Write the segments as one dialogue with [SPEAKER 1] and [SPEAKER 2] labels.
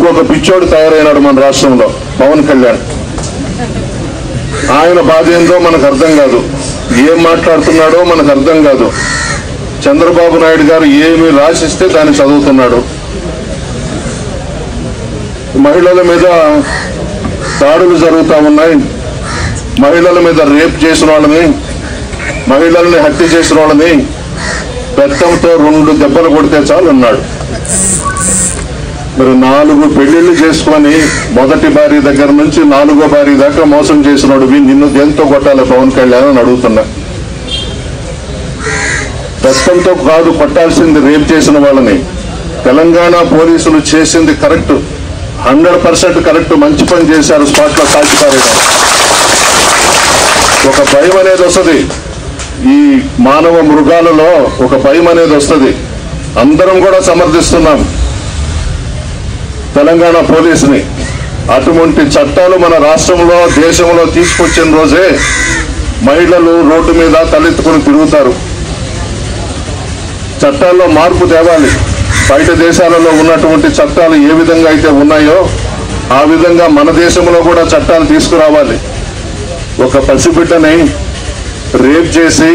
[SPEAKER 1] ఇంకొక పిచ్చోడు తయారైనాడు మన రాష్ట్రంలో పవన్ కళ్యాణ్ ఆయన బాధ ఏందో మనకు అర్థం కాదు ఏం మాట్లాడుతున్నాడో మనకు అర్థం కాదు చంద్రబాబు నాయుడు గారు ఏమి రాసిస్తే దాన్ని చదువుతున్నాడు మహిళల మీద దాడులు జరుగుతూ ఉన్నాయి మహిళల మీద రేప్ చేసిన వాళ్ళని మహిళల్ని హత్య చేసిన వాళ్ళని బెత్తంతో రెండు దెబ్బలు కొడితే చాలు అన్నాడు మరి నాలుగు పెళ్లిళ్ళు చేసుకొని మొదటి భార్య దగ్గర నుంచి నాలుగో భార్య దాకా మోసం చేసినోడివి నిన్ను దేంతో కొట్టాలి పవన్ కళ్యాణ్ అని అడుగుతున్నా రక్తంతో కాదు కొట్టాల్సింది రేప్ చేసిన వాళ్ళని తెలంగాణ పోలీసులు చేసింది కరెక్ట్ హండ్రెడ్ పర్సెంట్ కరెక్ట్ మంచి పని చేశారు స్పాట్ లో సాక్షిపారేయడం ఒక భయం అనేది వస్తుంది ఈ మానవ మృగాలలో ఒక భయం అనేది వస్తుంది అందరం కూడా సమర్థిస్తున్నాం తెలంగాణ పోలీసుని అటువంటి చట్టాలు మన రాష్ట్రంలో దేశంలో తీసుకొచ్చిన రోజే మహిళలు రోడ్డు మీద తలెత్తుకుని తిరుగుతారు చట్టాల్లో మార్పు తేవాలి బయట దేశాలలో ఉన్నటువంటి చట్టాలు ఏ విధంగా అయితే ఉన్నాయో ఆ విధంగా మన దేశంలో కూడా చట్టాలు తీసుకురావాలి ఒక పసిబిడ్డని రేప్ చేసి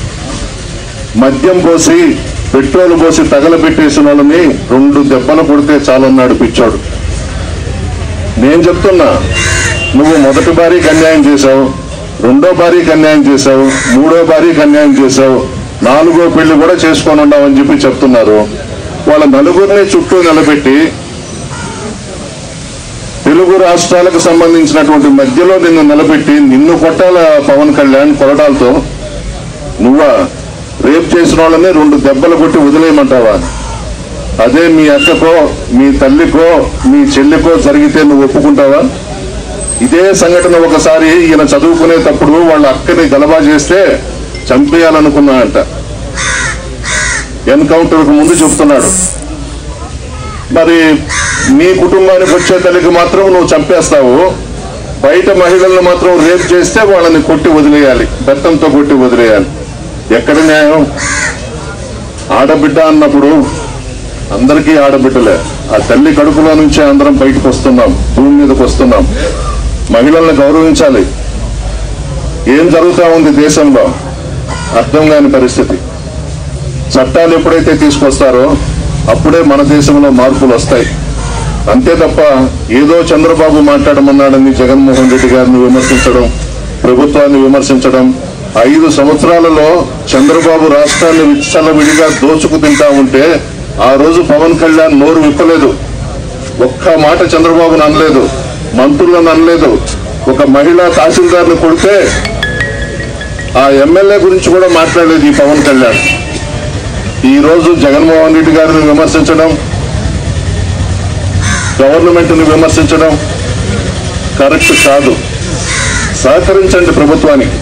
[SPEAKER 1] మద్యం పోసి పెట్రోల్ పోసి తగలబెట్టేసిన వాళ్ళని రెండు దెబ్బలు కొడితే చాలన్నాడు పిచ్చోడు నేను చెప్తున్నా నువ్వు మొదటి భార్యకి అన్యాయం చేశావు రెండో భార్యకి అన్యాయం చేశావు మూడో భార్యకి అన్యాయం చేశావు నాలుగో పెళ్లి కూడా చేసుకొని ఉండవని చెప్పి చెప్తున్నారు వాళ్ళ నలుగురిని చుట్టూ నిలబెట్టి తెలుగు రాష్ట్రాలకు సంబంధించినటువంటి మధ్యలో నిన్ను నిలబెట్టి నిన్ను కొట్టాల పవన్ కళ్యాణ్ కొరడాలతో నువ్వా రేప్ చేసిన వాళ్ళని రెండు దెబ్బలు కొట్టి వదిలేయమంటావా అదే మీ అక్కకో మీ తల్లికో మీ చెల్లికో జరిగితే నువ్వు ఒప్పుకుంటావా ఇదే సంఘటన ఒకసారి ఈయన చదువుకునేటప్పుడు వాళ్ళ అక్కని గలబా చేస్తే చంపేయాలనుకున్నా అంట ఎన్కౌంటర్ కు ముందు చెప్తున్నాడు మరి నీ కుటుంబానికి వచ్చే తల్లికి మాత్రం నువ్వు చంపేస్తావు బయట మహిళలను మాత్రం రేప్ చేస్తే వాళ్ళని కొట్టి వదిలేయాలి బెత్తంతో కొట్టి వదిలేయాలి ఎక్కడ న్యాయం ఆడబిడ్డ అన్నప్పుడు అందరికీ ఆడబిడ్డలే ఆ తల్లి కడుపులో నుంచే అందరం బయటకు వస్తున్నాం భూమి మీదకి వస్తున్నాం మహిళల్ని గౌరవించాలి ఏం జరుగుతా ఉంది దేశంలో అర్థం కాని పరిస్థితి చట్టాలు ఎప్పుడైతే తీసుకొస్తారో అప్పుడే మన దేశంలో మార్పులు వస్తాయి అంతే తప్ప ఏదో చంద్రబాబు మాట్లాడమన్నాడని జగన్మోహన్ రెడ్డి గారిని విమర్శించడం ప్రభుత్వాన్ని విమర్శించడం ఐదు సంవత్సరాలలో చంద్రబాబు రాష్ట్రాన్ని విచ్చలవిడిగా దోచుకు తింటా ఉంటే ఆ రోజు పవన్ కళ్యాణ్ నోరు విప్పలేదు ఒక్క మాట చంద్రబాబును అనలేదు మంత్రులను అనలేదు ఒక మహిళా తహసీల్దార్ని కొడితే ఆ ఎమ్మెల్యే గురించి కూడా మాట్లాడలేదు ఈ పవన్ కళ్యాణ్ ఈ రోజు జగన్మోహన్ రెడ్డి గారిని విమర్శించడం గవర్నమెంట్ ని విమర్శించడం కరెక్ట్ కాదు సహకరించండి ప్రభుత్వానికి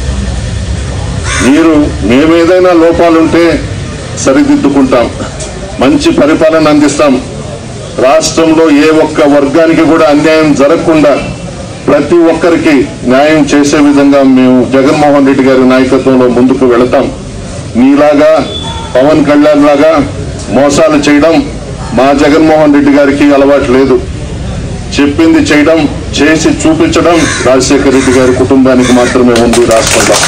[SPEAKER 1] మీరు మేమేదైనా లోపాలుంటే సరిదిద్దుకుంటాం మంచి పరిపాలన అందిస్తాం రాష్ట్రంలో ఏ ఒక్క వర్గానికి కూడా అన్యాయం జరగకుండా ప్రతి ఒక్కరికి న్యాయం చేసే విధంగా మేము జగన్మోహన్ రెడ్డి గారి నాయకత్వంలో ముందుకు వెళతాం మీలాగా పవన్ కళ్యాణ్ లాగా మోసాలు చేయడం మా జగన్మోహన్ రెడ్డి గారికి అలవాటు లేదు చెప్పింది చేయడం చేసి చూపించడం రాజశేఖర రెడ్డి గారి కుటుంబానికి మాత్రమే ఉంది రాష్ట్రంలో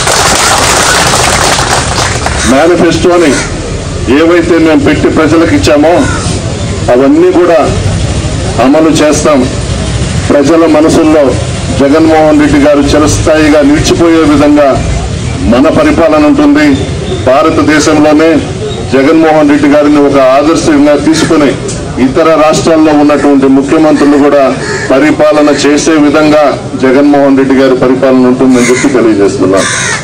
[SPEAKER 1] మేనిఫెస్టోని ఏవైతే మేము పెట్టి ప్రజలకు ఇచ్చామో అవన్నీ కూడా అమలు చేస్తాం ప్రజల మనసుల్లో జగన్మోహన్ రెడ్డి గారు చిరస్థాయిగా నిలిచిపోయే విధంగా మన పరిపాలన ఉంటుంది భారతదేశంలోనే జగన్మోహన్ రెడ్డి గారిని ఒక ఆదర్శంగా తీసుకుని ఇతర రాష్ట్రాల్లో ఉన్నటువంటి ముఖ్యమంత్రులు కూడా పరిపాలన చేసే విధంగా జగన్మోహన్ రెడ్డి గారి పరిపాలన ఉంటుందని చెప్పి తెలియజేస్తున్నాను